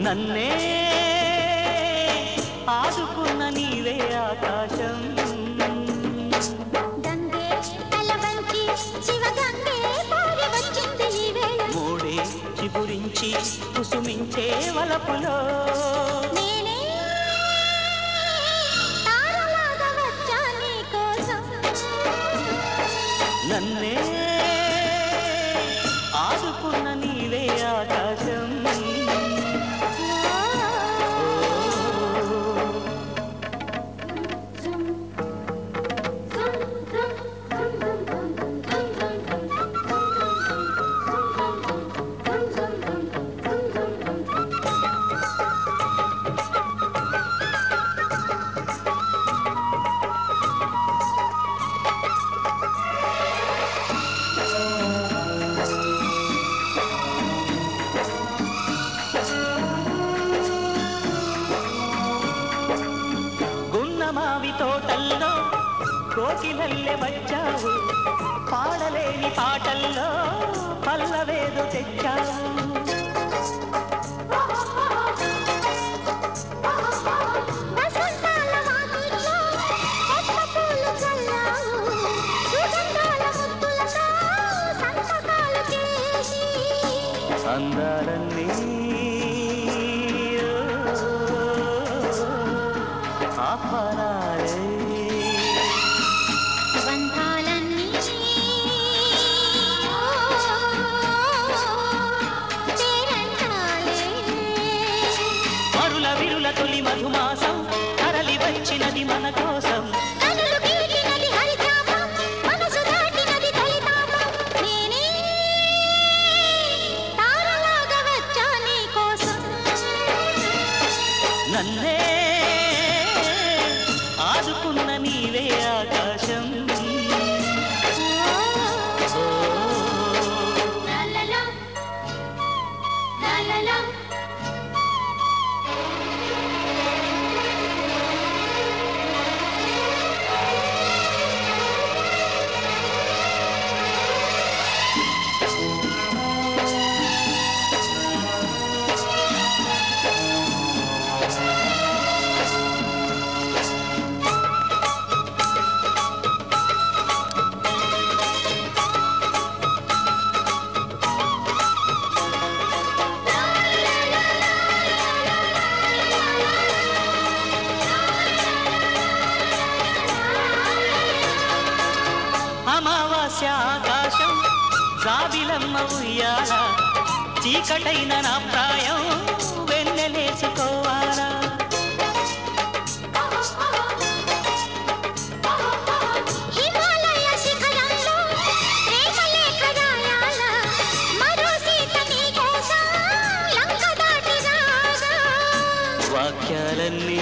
నన్నే ఆదుకున్న నీవే ఆకాశం గంగే తలవంచి శివగంగే పారి వచ్చింది ఈ వేళ మూడే చిగురించి కుసుమించే వలపులో నేనే తారలాగా వచ్చా నీ కోసం నన్నే ఆదుకున్న నీవే ఆకాశం గున్నమావి తోటల్లో కోకిలల్లె వచ్చావు పాడలేని పాటల్లో పల్లవేదు తెచ్చావు వసంతాల వాకిట్లో కొత్త పూలు చల్లావు సుగంధాల ముద్దులతో సంతకాలు చేసి అందాలన్నీ ఆహ్వానాలే బంధాలన్నీ పేరంటాలే మరుల విరుల తొలి మధుమాసం తరలి వచ్చినది మన కోసం కనులు గీటినది హరితాపం మనసు దాటినది తొలితాపం నేనే తారలాగా వచ్చా నీ కోసం నన్నే ఆదుకున్న నీవే ఆకాశం ఓ, లాలాలా, లాలాలా. అమావాస్య ఆకాశం జాబిలమ్మ ఉయ్యాల చీకటైన నా ప్రాయం వెన్నెలేసుకోవాలా హిమాలయ శిఖరంలో ప్రేమ లేఖ రాయాల మరో సీత నీ కోసం లంక దాటి రాగా వాక్యాలన్నీ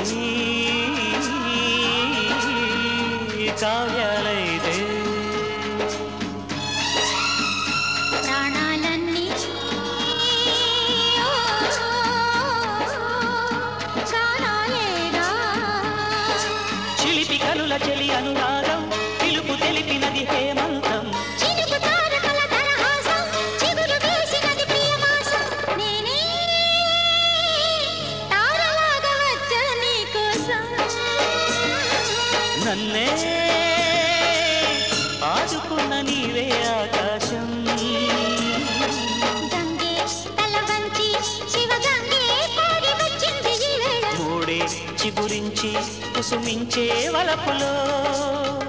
కావ్యాలైతే ప్రాణాలన్నీ గానాలేగా చిలిపి కనుల చెలి అనురాగం పిలుపు తెలిపినది హేమంతం చిలుకు తారకల దరహాసం చిగురు వేసినది ప్రియమాసం నేనే తారలాగా వచ్చా నీ కోసం నన్నే ఆదుకున్న నీవే ఆకాశం గంగే తల వంచి శివగంగే పాడి వచ్చింది ఈ వేళ మూడే చిగురించి కుసుమించే వలపులో